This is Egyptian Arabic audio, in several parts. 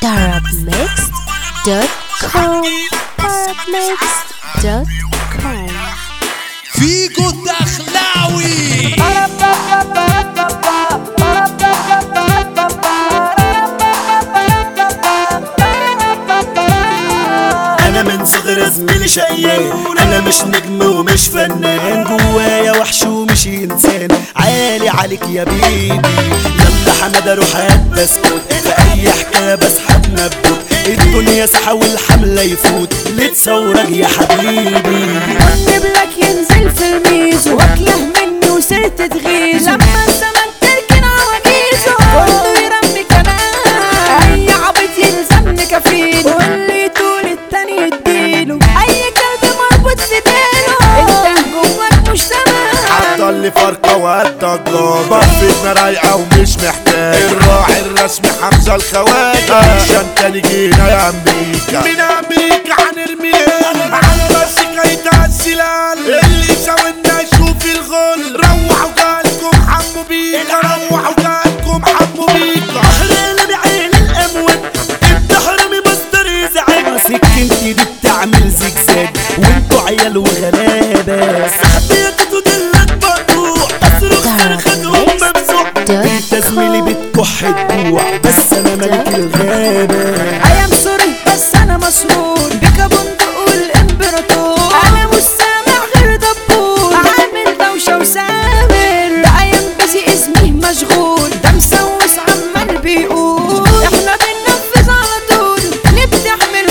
darabmixed.com darabmixed.com فيجو الدخلاوي انا من صغر زميلي شقيان انا مش نجم ومش فنان جوايا وحش ومش انسان عالي عليك يا بيبي يلا حمد اروح اسكت في اي حكايه بسحب نبوت الدنيا سحا والحمله يفوت لتصورك يا حبيبي قبلك ينزل في الميز واكله مني وسرت تغيظ لما الزمن تركن عواجيزه كله يرمي كلام اي عبيط يلزمني كفيل واللي طول التاني يديله اي كلب مربوط في ديله انت جواك مش تمام عضل لي فرقة وهالضجاج بفتنا رايقة ومش محتاج الراعي الرسمي حمزة الخواجة عشان تاني جينا يا أمريكا من أمريكا هنرميها على راسك هيتهزلال اللي يساوينا يشوف الغل روحوا جالكم حموا بيكا روحوا جالكم حموا بيكا احلى بعين الاموات انت حرامي مصدر يزعج سكنتي دي بتعمل زجزاج وانتوا عيال وغلابه صاحبيك تدلك مقطوع اصرخ صرختهم ممسوح انت زميلي بتكح الجوع بس انا ملك الغابه ايام سوري بس انا مسرور بك بندق الامبراطور انا مش سامع غير دبور عامل دوشه وسامر ده ايام بيزي اسمي مشغول ده مسوس عمال بيقول احنا بننفذ على طول نبتحمل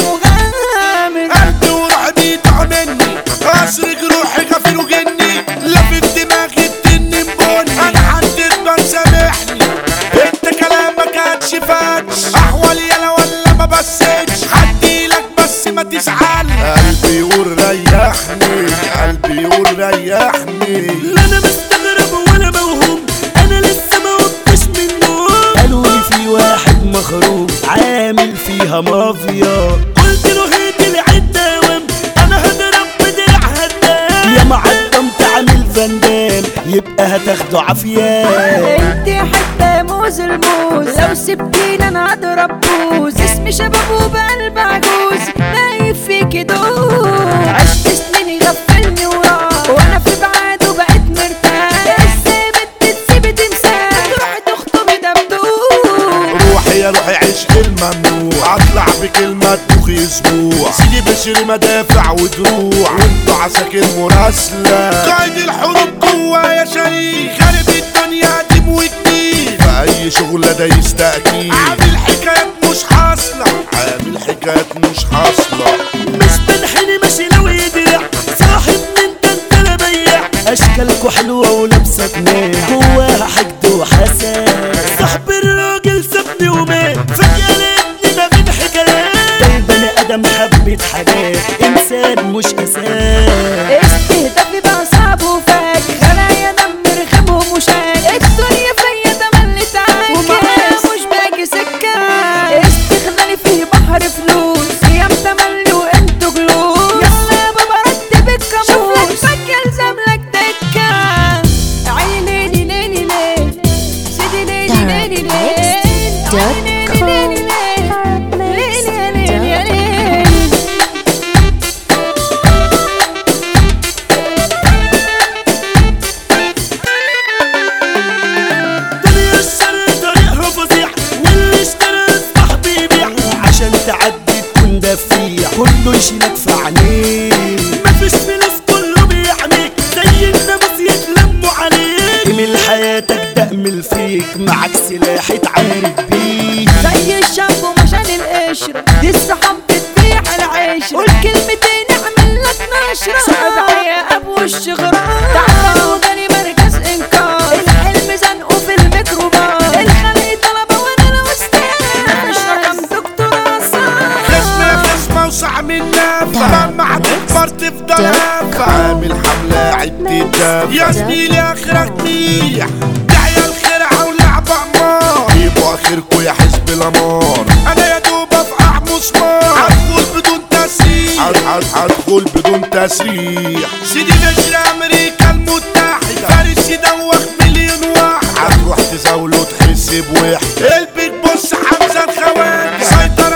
مغامر قلبي وروحي مني اصرخ روحي غفير وجني لفت دماغي التني مبني انا حدد ما سامحني انت كلامك هتشفاتش احوالي يلا ولا ما بسيتش هديلك بس ما تزعل قلبي يقول ريحني قلبي يقول ريحني لا انا مستغرب ولا موهوم انا لسه ما قمتش من النوم قالوا لي في واحد مخروم عامل فيها مافيا قلت له هات العد دوام انا هضرب بدرع هدام يا معدم تعمل فندام يبقى هتاخده عافيه انت حتى موز الموز لو سبتيني انا اضرب بوز اسمي شباب وبقلب عجوز نايف فيكي دوز عشت سنين يغفلني وراه وانا في بعاد وبقيت مرتاح ازاي بنت تسيبي تمساح تروحي تخطبي دبدوب روحي يا روحي عشق الممنوع اطلع بكلمة تبوخي اسبوع سيدي بشري مدافع ودروع وانتوا عساكر مراسلة قائد الحروب جوايا شريك خارب الدنيا ديم وجديد في اي شغلة ده يستأكيد عامل حكايات مش حاصلة عامل حكايات مش حاصلة مش بنحني ماشي لو يدرع صاحب من ده انت لا بيع اشكالكوا حلوه ولابسه جنيه جواها حقد وحسد صاحب الراجل سابني ومات فجاه لقيتني ما بين حكايات ده البني ادم حبه حاجات انسان مش اساس استهدافي بقى صعب وفاك خلايا دم رخم ومشاك الدنيا فيا تملي تعاك ومعايا مش باجي سكة استغلالي في بحر فلوس ايام تملي وانتوا جلوس يلا يا بابا رتب الكاموس شوف لك فك يلزم لك دكة عيني ليلي ليلي ليل سيدي ليلي ليلي ليل عيني ليلي ليلي ليل ليلي ليلي ليلي دنيا الشر طريقها فظيع واللي اشترى يصبح بيبيع عشان تعدي تكون دفيع كله يشيلك في عينيه مفيش فلوس كله بيحميك زي الناموس يتلموا عليك من حياتك تأمل فيك معاك سلاح اتعارك بيه زي الشاب ومشان القشرة دي الصحاب بتبيع العشرة قول كلمتين اعمل لك نشرة صعب يا ابو الشغران تعال وجاني مركز انكار الحلم زنقه في الميكروباص الخلق طلبة وانا لو استاذ مش رقم دكتور عصام خصمة خصمة وسع من نافة لما هتكبر تفضل هافة عامل حملة عدة دافة يا زميلي اخرك ميح دعية الخرعة ولعبة قمار جيبوا اخركوا يا حزب الامار انا يا دوب افقع مسمار هدخل بدون تسريح هد- هد- هدخل بدون تسريح سيدي نشر امريكا المتحدة فارس يدوخ مليون واحد هتروح تزاوله تحس بوحدة البيت بص حمزة الخواجة سيطر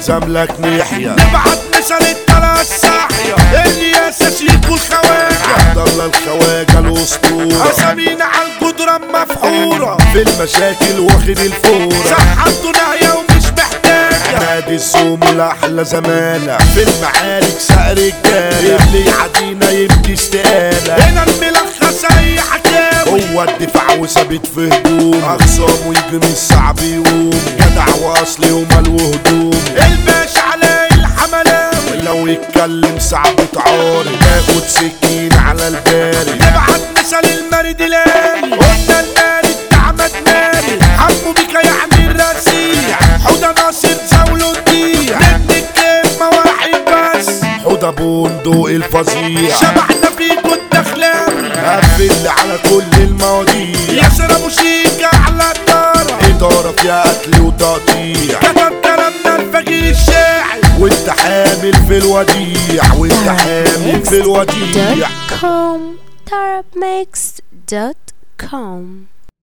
ارسم لك ناحية نبعت مثل الثلاث صاحية الياس شيك والخواجة عبد الله الخواجة الاسطورة اسامينا على الجدران مفحورة في المشاكل واخد الفورة صحته ناهية ومش محتاجة نادي الزوم الأحلى زمانة في المعارك سقر الجارة اللي يعدينا يبدي استقالة هنا الملخص أي حكاوي هو الدفاع وثابت في هجوم أخصامه يجي من صعب يقوم جدع وأصلي ومال وهدوم الباشا علي الحملاوي لو يتكلم صعب تعارض ناخد سكين على البارد نبعت مثل المارد لاي قلنا المارد احمد مارد حمو بيك يعني الرسيع حوده ناصر زاوله الضيع من الكلمه واحد بس حوده بندق الفظيع شبحنا فيكوا الدخلاوي قفل على كل المواضيع ياسر ابو شيكا على الدارة اداره فيها قتل وتقطيع كتب كلامنا الفقير الشاعر وانت حامل في الوديع وانت حامل في الوديع Tarabmix.com Tarabmix.com